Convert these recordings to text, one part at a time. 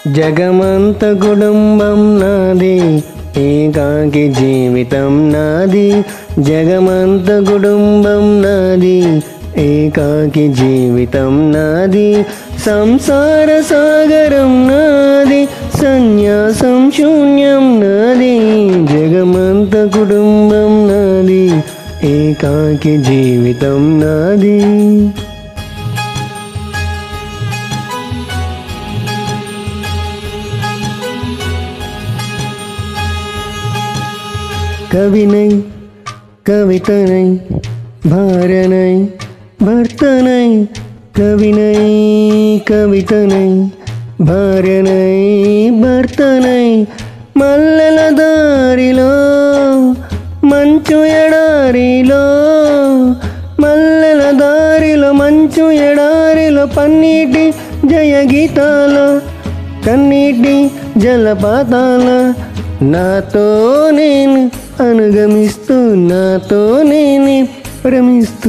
జగమంత కుటుంబం నాది ఏకాకి జీవితం నాది జగమంత కుటుంబం నాది ఏకాకి జీవితం నాది సంసార సాగరం నాది సన్యాసం శూన్యం నాది జగమంత కుటుంబం నాది ఏకాకి జీవితం నాది கவினை கவித்தனை பாரனை భర్తనై కవినై కవితనై భార్యనై భర్తనై మల్లెల దారిలో మంచు ఎడారిలో మల్లెల దారిలో మంచు ఎడారిలో పన్నీటి జయ గీతాల కన్నీటి జలపాతాల నాతో నేను అనుగమిస్తూ నాతో నేను భ్రమిస్తూ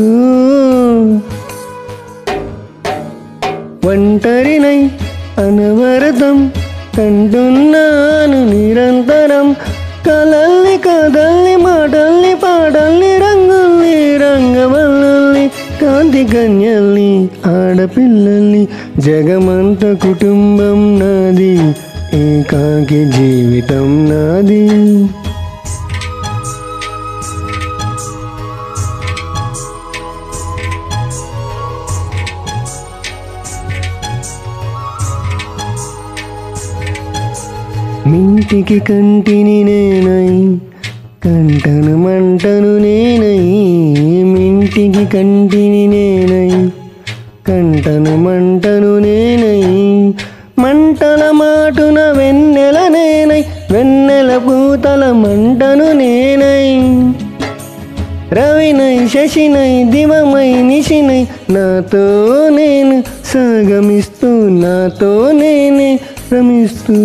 ఒంటరినై అనవరతం కంటున్నాను నిరంతరం కలల్ని కదల్ని మాటల్ని పాటల్ని రంగుల్ని రంగవల్లి కాంతి కన్యల్ని ఆడపిల్లల్ని జగమంత కుటుంబం నాది ఏకాకి జీవితం నాది మింటికి కంటిని నేనై కంటను మంటను నేనై మింటికి కంటిని నేనై కంటను మంటను నేనై మంటల మాటున వెన్నెల నేనై వెన్నెల పూతల మంటను నేనై రవినై శశినై దివమై నిశినై నాతో నేను సాగమిస్తూ నాతో నేనే రమిస్తూ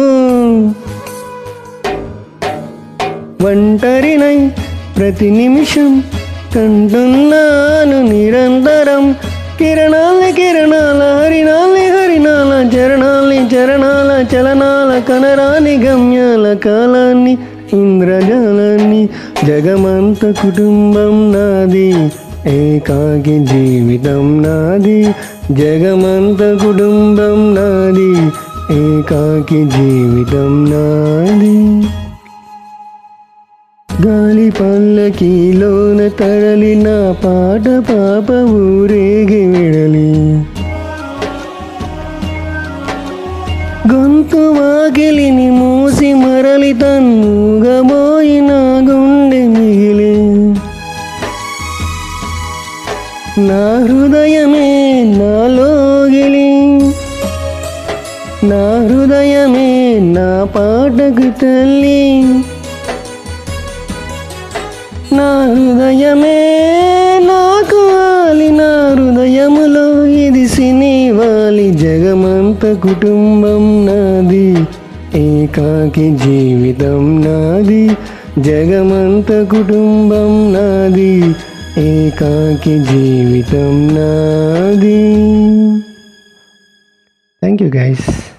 ఒంటరినై ప్రతి నిమిషం కంటున్నాను నిరంతరం కిరణాల కిరణాల హరినాల హరినాల చరణాలి చరణాల చలనాల కనరాని గమ్యాల కాలాన్ని ఇంద్రజాలాన్ని జగమంత కుటుంబం నాది ఏకాకి జీవితం నాది జగమంత కుటుంబం నాది ఏకాకి జీవితం నాది గాలి పల్లకిలోన తరలి నా పాట పాప ఊరేగి విడలి గొంతు వాకిలిని మూసి మరలి తన్నుగబోయిన గుండె మిగిలి నా హృదయమే నాలోగిలి నా హృదయమే నా పాటకు తల్లి నా హృదయమే నాకు వాలి నా హృదయములో ఇది సినివాలి జగమంత కుటుంబం నాది ఏకాకి జీవితం నాది జగమంత కుటుంబం నాది ఏకాకి జీవితం నాది థ్యాంక్ యూ గైస్